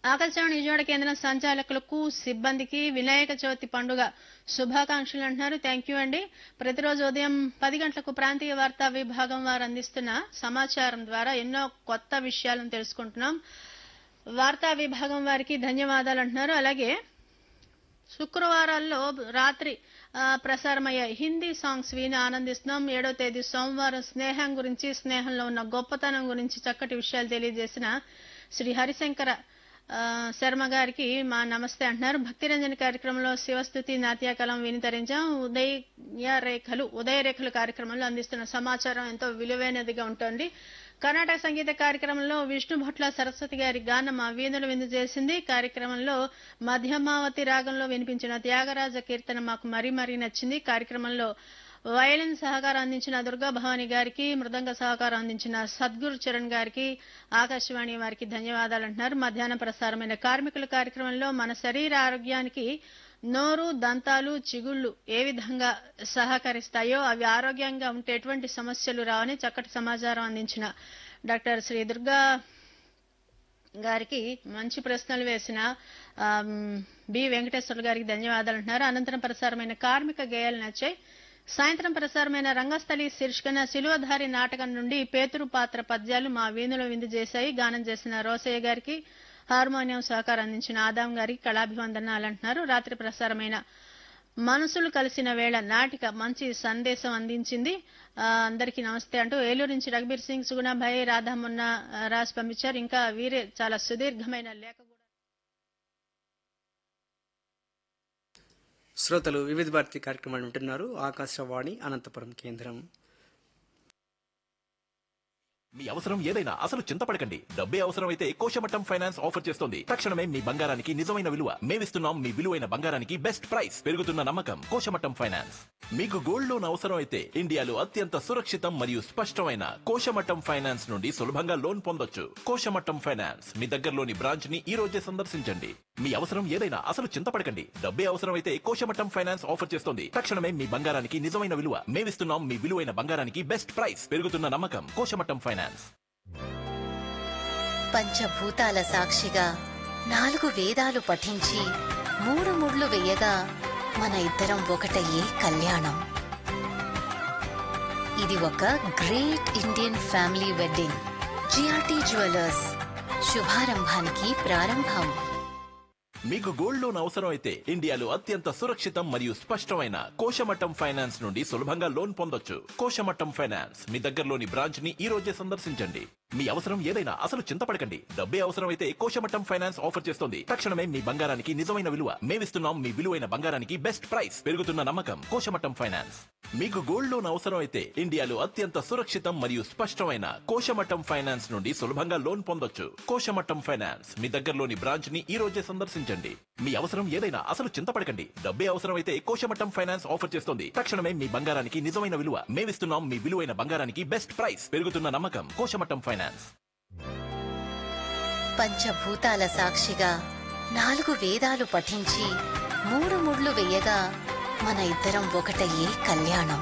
ఆకాశవాణి విజయవాడ కేంద్రం సంచాలకులకు సిబ్బందికి వినాయక చవితి పండుగ శుభాకాంక్షలు అంటున్నారు థ్యాంక్ యూ అండి ప్రతిరోజు ఉదయం పది గంటలకు ప్రాంతీయ వార్తా విభాగం వారు అందిస్తున్న సమాచారం ద్వారా ఎన్నో కొత్త విషయాలను తెలుసుకుంటున్నాం వార్తా విభాగం వారికి ధన్యవాదాలు అంటున్నారు అలాగే శుక్రవారాల్లో రాత్రి ఆ, ప్రసారమయ్యే హిందీ సాంగ్స్ విని ఆనందిస్తున్నాం ఏడో తేదీ సోమవారం స్నేహం గురించి స్నేహంలో ఉన్న గొప్పతనం గురించి చక్కటి విషయాలు తెలియజేసిన శ్రీ హరిశంకర ఆ, శర్మ గారికి మా నమస్తే అంటున్నారు భక్తిరంజన్ కార్యక్రమంలో శివస్థుతి నాట్యకలం వినితరించాం ఉదయ రేఖలు ఉదయ రేఖలు కార్యక్రమంలో అందిస్తున్న సమాచారం ఎంతో విలువైనదిగా ఉంటుంది కర్ణాటక సంగీత కార్యక్రమంలో విష్ణు భట్ల సరస్వతి గారి గానం ఆ వీణులు విందు చేసింది కార్యక్రమంలో మధ్యమావతి రాగంలో వినిపించిన త్యాగరాజ కీర్తన మాకు మరీ మరీ నచ్చింది కార్యక్రమంలో వయలిన్ సహకారం అందించిన దుర్గా భవాని గారికి మృదంగ సహకారం అందించిన సద్గురు చరణ్ గారికి ఆకాశవాణి వారికి ధన్యవాదాలు అంటున్నారు మధ్యాహ్నం ప్రసారమైన కార్మికుల కార్యక్రమంలో మన శరీర ఆరోగ్యానికి నోరు దంతాలు చిగుళ్ళు ఏ విధంగా సహకరిస్తాయో అవి ఆరోగ్యంగా ఉంటే ఎటువంటి సమస్యలు రావని చక్కటి సమాచారం అందించిన డాక్టర్ శ్రీ దుర్గా గారికి మంచి ప్రశ్నలు వేసిన ఆమ్, బి వెంకటేశ్వర గారికి ధన్యవాదాలు అంటున్నారు అనంతరం ప్రసారమైన కార్మిక గేయాలు నచ్చాయి సాయంత్రం ప్రసారమైన రంగస్థలి శీర్షికన శిలువధారి నాటకం నుండి పేతురు పాత్ర పద్యాలు మా వీణులో విందు చేశాయి గానం చేసిన రోసయ్య గారికి హార్మోనియం సహకారం అందించిన ఆదాం గారికి కళాభివందనాలు అంటున్నారు రాత్రి ప్రసారమైన మనసులు కలిసిన వేళ నాటిక మంచి సందేశం అందించింది ఆ, అందరికీ నమస్తే అంటూ ఏలూరు నుంచి రఘుబీర్ సింగ్ సుగుణాభాయ్ రాధామున్న ఆ, రాసి పంపించారు ఇంకా వీరే చాలా సుదీర్ఘమైన లేఖ కూడా శ్రోతలు వివిధ భారతి కార్యక్రమాలు వింటున్నారు ఆకాశవాణి అనంతపురం కేంద్రం మీ అవసరం ఏదైనా అసలు చింతపడకండి డబ్బే అవసరమైతే కోశమట్టం ఫైనాన్స్ ఆఫర్ చేస్తోంది తక్షణమే మీ బంగారానికి నిజమైన విలువ మేమిస్తున్నాం మీ విలువైన బంగారానికి బెస్ట్ ప్రైస్ పెరుగుతున్న నమ్మకం కోశమట్టం ఫైనాన్స్ మీకు గోల్డ్ లోన్ అవసరం అయితే ఇండియాలో అత్యంత సురక్షితం మరియు స్పష్టమైన కోశమట్టం ఫైనాన్స్ నుండి సులభంగా లోన్ పొందొచ్చు కోశమట్టం ఫైనాన్స్ మీ దగ్గరలోని బ్రాంచ్ ని ఈ రోజే సందర్శించండి మీ అవసరం ఏదైనా అసలు చింతపడకండి డబ్బే అవసరమైతే కోశమట్టం ఫైనాన్స్ ఆఫర్ చేస్తోంది తక్షణమే మీ బంగారానికి నిజమైన విలువ మేమిస్తున్నాం మీ విలువైన బంగారానికి బెస్ట్ ప్రైస్ పెరుగుతున్న నమ్మకం కోశమట్టం ఫైనాన్స్ పంచభూతాల సాక్షిగా నాలుగు వేదాలు పఠించి మూడు ముళ్ళు వేయగా మన ఇద్దరం ఒకటయ్యే కళ్యాణం ఇది ఒక great Indian family wedding GRT jewellers శుభారంభానికి ప్రారంభం మీకు గోల్డ్ లోన్ అవసరం అయితే ఇండియాలో అత్యంత సురక్షితం మరియు స్పష్టమైన కోశమట్టం ఫైనాన్స్ నుండి సులభంగా లోన్ పొందొచ్చు కోశమట్టం ఫైనాన్స్ మీ దగ్గరలోని బ్రాంచ్ ని ఈ రోజే సందర్శించండి మీ అవసరం ఏదైనా అసలు చింతపడకండి డబ్బే అవసరమైతే కోశమట్టం ఫైనాన్స్ ఆఫర్ చేస్తోంది తక్షణమే మీ బంగారానికి నిజమైన విలువ మేమిస్తున్నాం మీ విలువైన బంగారానికి బెస్ట్ ప్రైస్ పెరుగుతున్న నమ్మకం కోశమట్టం ఫైనాన్స్ మీకు గోల్డ్ లోన్ అవసరం అయితే ఇండియాలో అత్యంత సురక్షితం మరియు స్పష్టమైన కోశమట్టం ఫైనాన్స్ నుండి సులభంగా లోన్ పొందొచ్చు కోశమట్టం ఫైనాన్స్ మీ దగ్గరలోని బ్రాంచ్ ని ఈ రోజే సందర్శించండి మీ అవసరం ఏదైనా అసలు చింతపడకండి డబ్బే అవసరమైతే కోశమట్టం ఫైనాన్స్ ఆఫర్ చేస్తోంది తక్షణమే మీ బంగారానికి నిజమైన విలువ మేమిస్తున్నాం మీ విలువైన బంగారానికి బెస్ట్ ప్రైస్ పెరుగుతున్న నమ్మకం కోశమట్టం ఫైనాన్స్ పంచభూతాల సాక్షిగా నాలుగు వేదాలు పఠించి మూడు ముళ్ళు వేయగా మన ఇద్దరం ఒకటయ్యే కళ్యాణం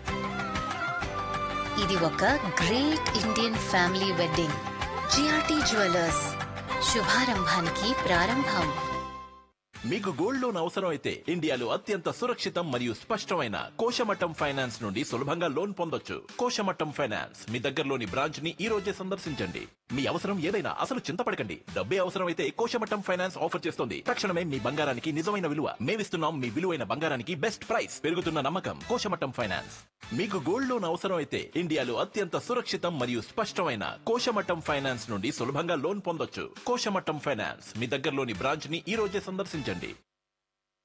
ఇది ఒక great Indian family wedding GRT jewellers శుభారంభానికి ప్రారంభం మీకు గోల్డ్ లోన్ అవసరం అయితే ఇండియాలో అత్యంత సురక్షితం మరియు స్పష్టమైన కోశమట్టం ఫైనాన్స్ నుండి సులభంగా లోన్ పొందొచ్చు కోశమట్టం ఫైనాన్స్ మీ దగ్గరలోని బ్రాంచ్ ని ఈ రోజే సందర్శించండి మీ అవసరం ఏదైనా అసలు చింతపడకండి డబ్బే అవసరమైతే కోశమట్టం ఫైనాన్స్ ఆఫర్ చేస్తోంది తక్షణమే మీ బంగారానికి నిజమైన విలువ మేమిస్తున్నాం మీ విలువైన బంగారానికి బెస్ట్ ప్రైస్ పెరుగుతున్న నమ్మకం కోశమట్టం ఫైనాన్స్ మీకు గోల్డ్ లోన్ అవసరం అయితే ఇండియాలో అత్యంత సురక్షితం మరియు స్పష్టమైన కోశమట్టం ఫైనాన్స్ నుండి సులభంగా లోన్ పొందొచ్చు కోశమట్టం ఫైనాన్స్ మీ దగ్గరలోని బ్రాంచ్ ని ఈ రోజే సందర్శించండి